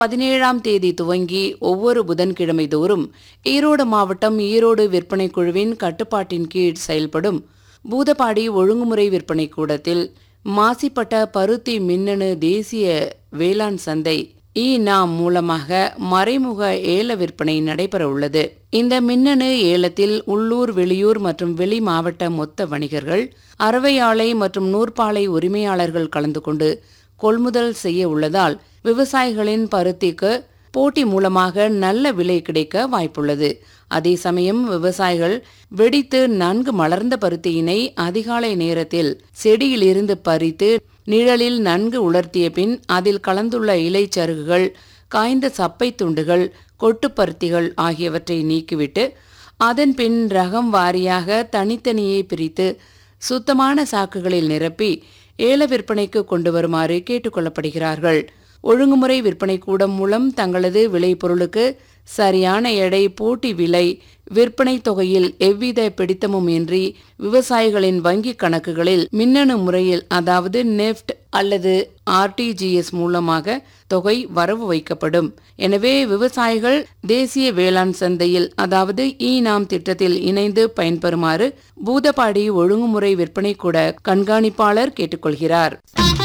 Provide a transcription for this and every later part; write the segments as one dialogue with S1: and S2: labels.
S1: பதினேழாம் தேதி துவங்கி ஒவ்வொரு புதன்கிழமை தோறும் ஈரோடு மாவட்டம் ஈரோடு விற்பனை குழுவின் கட்டுப்பாட்டின் கீழ் செயல்படும் பூதப்பாடி ஒழுங்குமுறை விற்பனை கூடத்தில் மாசிப்பட்ட பருத்தி மின்னணு தேசிய வேளாண் சந்தை இ நாம் மூலமாக மறைமுக ஏல விற்பனை நடைபெற உள்ளது இந்த மின்னணு ஏலத்தில் உள்ளூர் வெளியூர் மற்றும் வெளி மாவட்ட மொத்த வணிகர்கள் அரவை ஆலை மற்றும் நூற்பாலை உரிமையாளர்கள் கலந்து கொண்டு கொள்முதல் செய்ய உள்ளதால் விவசாயிகளின் பருத்திக்கு போட்டி மூலமாக நல்ல விலை கிடைக்க வாய்ப்புள்ளது அதே சமயம் விவசாயிகள் வெடித்து நன்கு மலர்ந்த பருத்தியினை அதிகாலை நேரத்தில் செடியிலிருந்து பறித்து நிழலில் நன்கு உலர்த்திய பின் அதில் கலந்துள்ள இலைச்சருகுகள் காய்ந்த சப்பை துண்டுகள் கொட்டுப்பருத்திகள் ஆகியவற்றை நீக்கிவிட்டு அதன் பின் ரகம் வாரியாக தனித்தனியே பிரித்து சுத்தமான சாக்குகளில் நிரப்பி ஏல விற்பனைக்கு கொண்டு வருமாறு கேட்டுக்கொள்ளப்படுகிறார்கள் ஒழுங்குமுறை விற்பனை கூடம் மூலம் தங்களது விளைபொருளுக்கு சரியான எடை போட்டி விலை விற்பனை தொகையில் எவ்வித பிடித்தமும் இன்றி விவசாயிகளின் வங்கி கணக்குகளில் மின்னணு முறையில் அதாவது நெஃப்ட் அல்லது ஆர்டிஜிஎஸ் மூலமாக தொகை வரவு வைக்கப்படும் எனவே விவசாயிகள் தேசிய வேளாண் சந்தையில் அதாவது இ நாம் திட்டத்தில் இணைந்து பயன்பெறுமாறு பூதப்பாடி ஒழுங்குமுறை விற்பனை கூட கண்காணிப்பாளர் கேட்டுக்கொள்கிறார்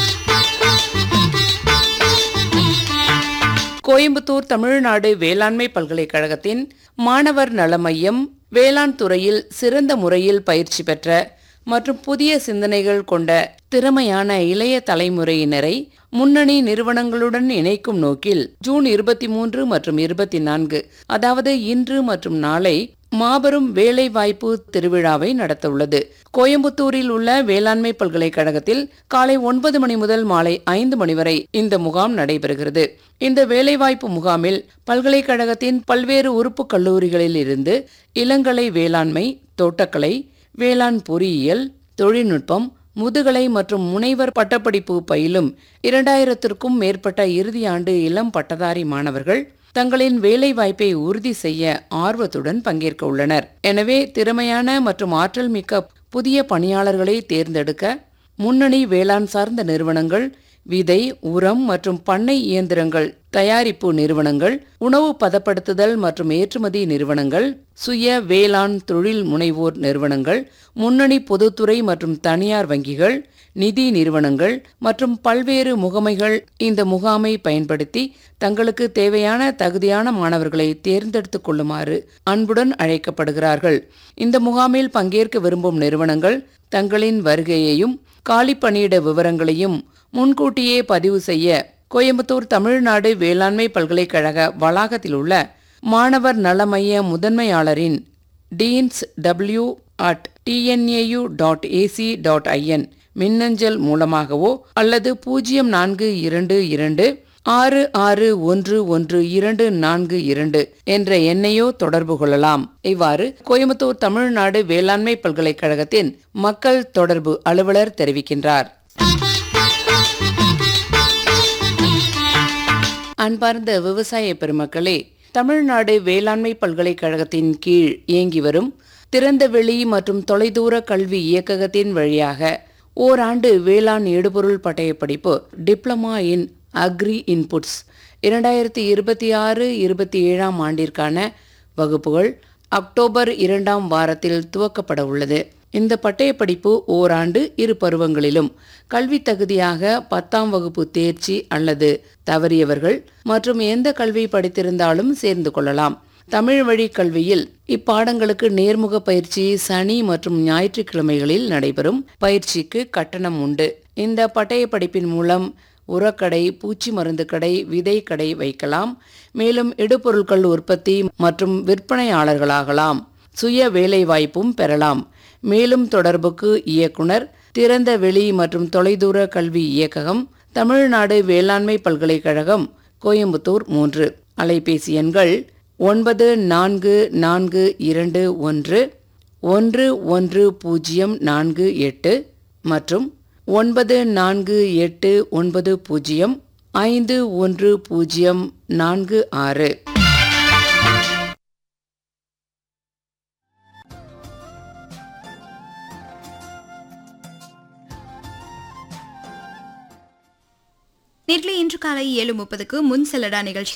S1: கோயம்புத்தூர் தமிழ்நாடு வேளாண்மை பல்கலைக்கழகத்தின் மாணவர் நல மையம் வேளாண் துறையில் சிறந்த முறையில் பயிற்சி பெற்ற மற்றும் புதிய சிந்தனைகள் கொண்ட திறமையான இளைய தலைமுறையினரை முன்னணி நிறுவனங்களுடன் இணைக்கும் நோக்கில் ஜூன் இருபத்தி மூன்று மற்றும் இருபத்தி நான்கு அதாவது இன்று மற்றும் நாளை மாபெரும் வேலைவாய்ப்பு திருவிழாவை நடத்தவுள்ளது கோயம்புத்தூரில் உள்ள வேளாண்மை பல்கலைக்கழகத்தில் காலை ஒன்பது மணி முதல் மாலை ஐந்து மணி வரை இந்த முகாம் நடைபெறுகிறது இந்த வேலைவாய்ப்பு முகாமில் பல்கலைக்கழகத்தின் பல்வேறு உறுப்பு கல்லூரிகளில் இருந்து இளங்கலை வேளாண்மை தோட்டக்கலை வேளாண் பொறியியல் தொழில்நுட்பம் முதுகலை மற்றும் முனைவர் பட்டப்படிப்பு பயிலும் இரண்டாயிரத்திற்கும் மேற்பட்ட இறுதியாண்டு இளம் பட்டதாரி மாணவர்கள் தங்களின் வேலை வாய்ப்பை உறுதி செய்ய ஆர்வத்துடன் பங்கேற்க உள்ளனர் எனவே திறமையான மற்றும் ஆற்றல் மிக்க புதிய பணியாளர்களை தேர்ந்தெடுக்க முன்னணி வேளாண் சார்ந்த நிறுவனங்கள் விதை உரம் மற்றும் பண்ணை இயந்திரங்கள் தயாரிப்பு நிறுவனங்கள் உணவு பதப்படுத்துதல் மற்றும் ஏற்றுமதி நிறுவனங்கள் சுய வேளாண் தொழில் முனைவோர் நிறுவனங்கள் முன்னணி பொதுத்துறை மற்றும் தனியார் வங்கிகள் நிதி நிறுவனங்கள் மற்றும் பல்வேறு முகமைகள் இந்த முகாமை பயன்படுத்தி தங்களுக்கு தேவையான தகுதியான மாணவர்களை தேர்ந்தெடுத்துக் கொள்ளுமாறு அன்புடன் அழைக்கப்படுகிறார்கள் இந்த முகாமில் பங்கேற்க விரும்பும் நிறுவனங்கள் தங்களின் வருகையையும் காலி பணியிட விவரங்களையும் முன்கூட்டியே பதிவு செய்ய கோயம்புத்தூர் தமிழ்நாடு வேளாண்மை பல்கலைக்கழக வளாகத்தில் உள்ள மாணவர் நல மைய முதன்மையாளரின் deans W at T N A U dot A C dot I N மின்னஞ்சல் மூலமாகவோ அல்லது பூஜ்ஜியம் நான்கு இரண்டு இரண்டு ஆறு ஆறு ஒன்று ஒன்று இரண்டு நான்கு இரண்டு என்ற எண்ணையோ தொடர்பு கொள்ளலாம் இவ்வாறு கோயம்புத்தூர் தமிழ்நாடு வேளாண்மை பல்கலைக்கழகத்தின் மக்கள் தொடர்பு அலுவலர் தெரிவிக்கின்றார் அன்பார்ந்த விவசாய பெருமக்களே தமிழ்நாடு வேளாண்மை பல்கலைக்கழகத்தின் கீழ் இயங்கி வரும் திறந்தவெளி மற்றும் தொலைதூர கல்வி இயக்ககத்தின் வழியாக ஓராண்டு வேளாண் எடுபொருள் பட்டயப்படிப்பு டிப்ளமா இன் அக்ரி இன்புட்ஸ் இரண்டாயிரத்தி இருபத்தி ஆறு இருபத்தி ஏழாம் ஆண்டிற்கான வகுப்புகள் அக்டோபர் இரண்டாம் வாரத்தில் துவக்கப்பட உள்ளது இந்த பட்டயப்படிப்பு ஓராண்டு இரு பருவங்களிலும் கல்வி தகுதியாக பத்தாம் வகுப்பு தேர்ச்சி அல்லது தவறியவர்கள் மற்றும் எந்த கல்வி படித்திருந்தாலும் சேர்ந்து கொள்ளலாம் தமிழ் வழி கல்வியில் இப்பாடங்களுக்கு நேர்முக பயிற்சி சனி மற்றும் ஞாயிற்றுக்கிழமைகளில் நடைபெறும் பயிற்சிக்கு கட்டணம் உண்டு இந்த பட்டய படிப்பின் மூலம் உரக்கடை பூச்சி மருந்து கடை விதை கடை வைக்கலாம் மேலும் இடுபொருட்கள் உற்பத்தி மற்றும் விற்பனையாளர்களாகலாம் சுய வேலைவாய்ப்பும் பெறலாம் மேலும் தொடர்புக்கு இயக்குனர் திறந்த வெளி மற்றும் தொலைதூர கல்வி இயக்ககம் தமிழ்நாடு வேளாண்மை பல்கலைக்கழகம் கோயம்புத்தூர் மூன்று அலைபேசி எண்கள் ஒன்பது நான்கு நான்கு இரண்டு ஒன்று ஒன்று ஒன்று பூஜ்ஜியம் நான்கு எட்டு மற்றும் ஒன்பது நான்கு எட்டு ஒன்பது பூஜ்ஜியம் ஐந்து ஒன்று பூஜ்ஜியம் நான்கு ஆறு
S2: நேர்களே இன்று காலை ஏழு முப்பதுக்கு முன் செல்லடா நிகழ்ச்சி